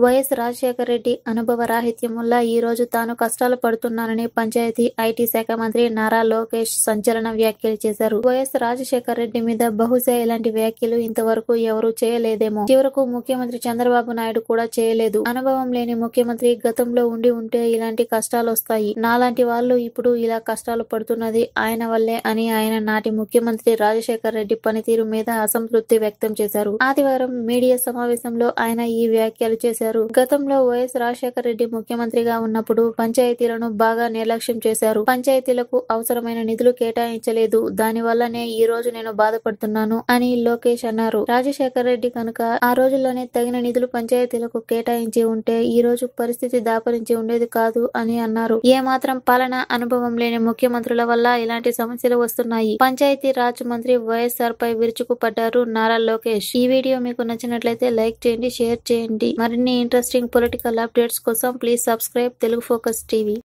YS Rajasekhara Reddy అనుభవ రాహిత్యం వల్ల ఈ రోజు తాను కష్టాలు పడుతున్నానని పంచాయతీ ఐటీ శాఖ మంత్రి నారా లోకేష్ సంచలన వ్యాఖ్యలు చేశారు వైఎస్ రాజశేఖర రెడ్డి మీద బహుశా ఇలాంటి వ్యాఖ్యలు ఇంతవరకు ఎవరూ చేయలేదేమో చివరకు ముఖ్యమంత్రి చంద్రబాబు నాయుడు కూడా చేయలేదు అనుభవం లేని ముఖ్యమంత్రి గతంలో ఉండి ఉంటే ఇలాంటి కష్టాలు వస్తాయి నాలాంటి వాళ్ళు ఇప్పుడు ఇలా కష్టాలు పడుతున్నది ఆయన వల్లే అని ఆయన నాటి ముఖ్యమంత్రి రాజశేఖర రెడ్డి పనితీరు మీద అసంతృప్తి వ్యక్తం చేశారు ఆదివారం మీడియా సమావేశంలో ఆయన ఈ వ్యాఖ్యలు చేశారు గతంలో వైఎస్ రాజశేఖర రెడ్డి ముఖ్యమంత్రిగా ఉన్నప్పుడు పంచాయతీలను బాగా నిర్లక్ష్యం చేశారు పంచాయతీలకు అవసరమైన నిధులు కేటాయించలేదు దాని వల్లనే ఈ రోజు నేను బాధపడుతున్నాను అని లోకేష్ అన్నారు రాజశేఖర రెడ్డి కనుక ఆ రోజుల్లోనే తగిన నిధులు పంచాయతీలకు కేటాయించి ఉంటే ఈ రోజు పరిస్థితి దాపరించి ఉండేది కాదు అని అన్నారు ఏ మాత్రం పాలన అనుభవం లేని ముఖ్యమంత్రుల వల్ల ఇలాంటి సమస్యలు వస్తున్నాయి పంచాయతీ రాజ్ మంత్రి వైఎస్ఆర్ పై విరుచుకుపడ్డారు నారా లోకేష్ ఈ వీడియో మీకు నచ్చినట్లయితే లైక్ చేయండి షేర్ చేయండి మరిన్ని ఇంట్రెస్టింగ్ పొలిటికల్ అప్డేట్స్ కోసం please subscribe Telugu focus TV